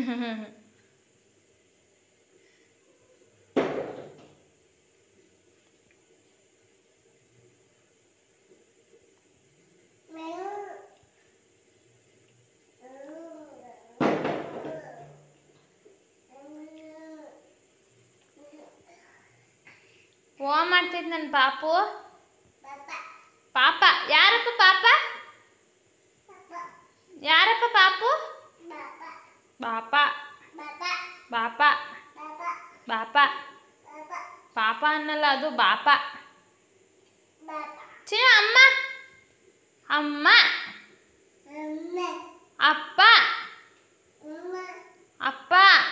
ಓ ಮಾಡ್ತೈತೆ ನನ್ನ ಪಾಪು ಪಾಪ ಯಾರಪ್ಪ ಪಾಪ ಯಾರಪ್ಪ ಪಾಪು ಪಾಪ ಬಾಪ ಬಾಪ ಪಾಪ ಅನ್ನಲ್ಲ ಅದು ಬಾಪ ಚಿನ್ನ ಅಮ್ಮ ಅಮ್ಮ ಅಪ್ಪ ಅಪ್ಪ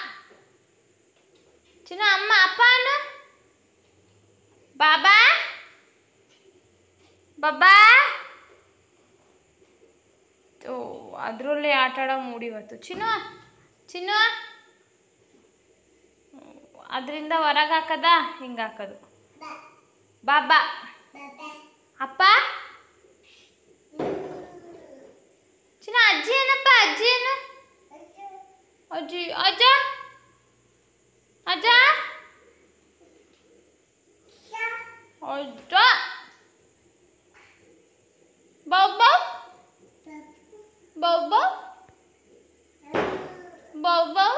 ಚಿನ್ನ ಅಮ್ಮ ಅಪ್ಪ ಅನ್ನ ಬಾಬಾ ಬಾಬಾ ಓ ಅದರಲ್ಲಿ ಆಟ ಆಡೋ ಮೂಡಿ ಇವತ್ತು ಚಿನ್ನು ಚಿನ್ನು ಅದರಿಂದ ಹೊರಗೆ ಹಾಕದ ಹಿಂಗೆ ಹಾಕೋದು ಬಾಬಾ ಅಪ್ಪ ಚಿನ್ನ ಅಜ್ಜಿ ಏನಪ್ಪ ಅಜ್ಜಿ ಏನು ಅಜ್ಜಿ ಅಜ್ಜ ಅಜ್ಜ ಅಜ್ಜ ಬೌ ಬೌ ಬೌ ಬೌ ಬೌ ಬೌ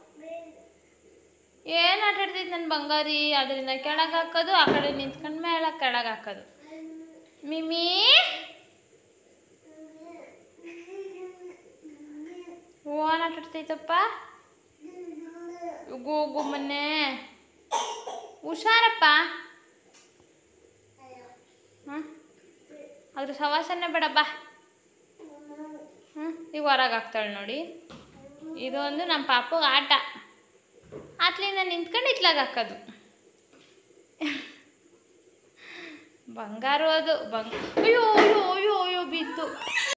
ಏನು ಆಟ ಆಡ್ತಿದ್ದು ನನ್ನ ಬಂಗಾರಿ ಅದರಿಂದ ಕೆಳಗೆ ಹಾಕೋದು ಆ ಕಡೆ ನಿಂತ್ಕೊಂಡು ಮೇಲೆ ಕೆಳಗೆ ಹಾಕೋದು ಮಿಮಿ ಓನ್ ಆಟ ಆಡ್ತೈತಪ್ಪ ಹೋಗು ಮೊನ್ನೆ ಹುಷಾರಪ್ಪ ಹ್ಞೂ ಅದ್ರ ಸವಾಸನೆ ಬೇಡ ಬಾ ಹ್ಞೂ ಈಗ ಹೊರಗೆ ಹಾಕ್ತಾಳೆ ನೋಡಿ ಇದು ಒಂದು ನಮ್ಮ ಪಾಪಗೆ ಆಟ ಆತ್ಲಿಂದ ನಿಂತ್ಕೊಂಡು ಇತ್ಲಾಗ ಹಾಕೋದು ಬಂಗಾರ ಅದು ಬಂಗ ಅಯ್ಯೋ ಅಯ್ಯೋ ಅಯ್ಯೋ ಅಯ್ಯೋ ಬಿತ್ತು